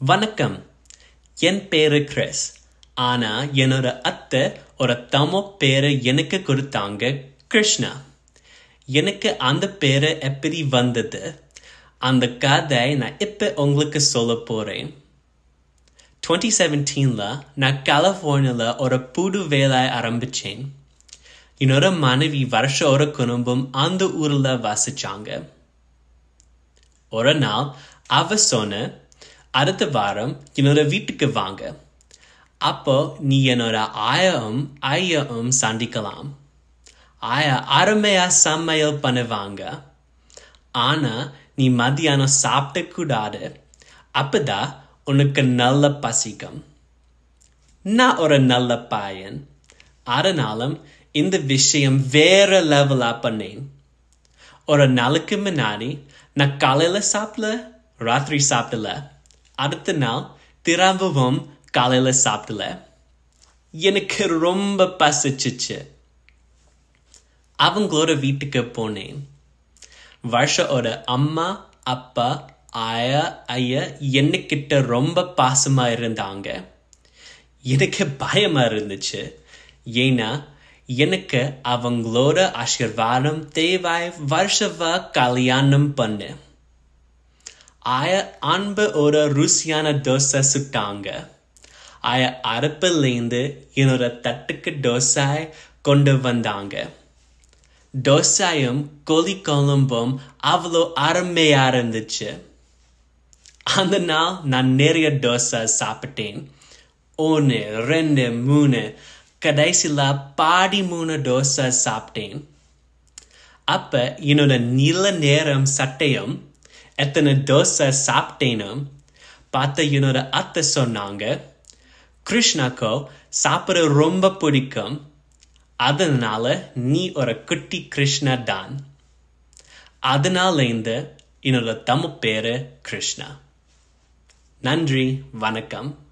வணக்கம் என் பேரு கிறிஸ் ஆனா என்னோட அத்தை ஒரு தமிழ் பேரை எனக்கு கொடுத்தாங்க கிருஷ்ணா எனக்கு அந்த பேரு எப்படி வந்தது அந்த கதை நான் இப்ப உங்களுக்கு சொல்ல போறேன் 2017ல நான் கலிஃபோர்னியால ஒரு புது வேலை ஆரம்பிச்சேன் என்னோட மனைவி வருஷ ஒரு குடும்பம் அந்த ஊர்ல வசிச்சாங்க ஒரு நாள் அவ சொன்ன அடுத்த வாரம் என்னோட வீட்டுக்கு வாங்க அப்போ நீ என்னோட ஆயம் ஐயம் சந்திக்கலாம் ஆயா அருமையா சமையல் பண்ணுவாங்க ஆனா நீ மத்தியானம் சாப்பிட கூடாது அப்பதான் உனக்கு நல்ல பசிக்கும் நான் ஒரு நல்ல பையன் அதனாலும் இந்த விஷயம் வேற லெவலா பண்ணேன் ஒரு நாளுக்கு முன்னாடி நான் காலையில சாப்பிடல ராத்திரி சாப்பிடல அடுத்த நாள் திரும்பவும் காலையில சாப்பிடல எனக்கு ரொம்ப பசிச்சுச்சு அவங்களோட வீட்டுக்கு போனேன் வருஷோட அம்மா அப்பா ஆயா ஐயா என்னக்கிட்ட ரொம்ப பாசமா இருந்தாங்க எனக்கு பயமா இருந்துச்சு ஏன்னா எனக்கு அவங்களோட ஆசீர்வாதம் தேவை வருஷவா கல்யாணம் பண்ணு ஆய அன்பு ஒரு ருசியான தோசை சுட்டாங்க ஆய அடுப்பிலேருந்து என்னோட தட்டுக்கு தோசை கொண்டு வந்தாங்க தோசையும் கோழி குழம்பும் அவ்வளோ அருமையா இருந்துச்சு அந்த நாள் நான் நிறைய தோசை சாப்பிட்டேன் ஒன்று ரெண்டு மூணு கடைசியில் பாடி மூணு தோசை சாப்பிட்டேன் அப்ப என்னோட நீல நேரம் சட்டையும் எத்தனை தோசை சாப்பிட்டேனும் பார்த்த என்னோட அத்தை சொன்னாங்க கிருஷ்ணாக்கோ சாப்பிட ரொம்ப பிடிக்கும் அதனால நீ ஒரு குட்டி கிருஷ்ணா தான் அதனால இந்த என்னோட தமிழ் பேரு கிருஷ்ணா நன்றி வணக்கம்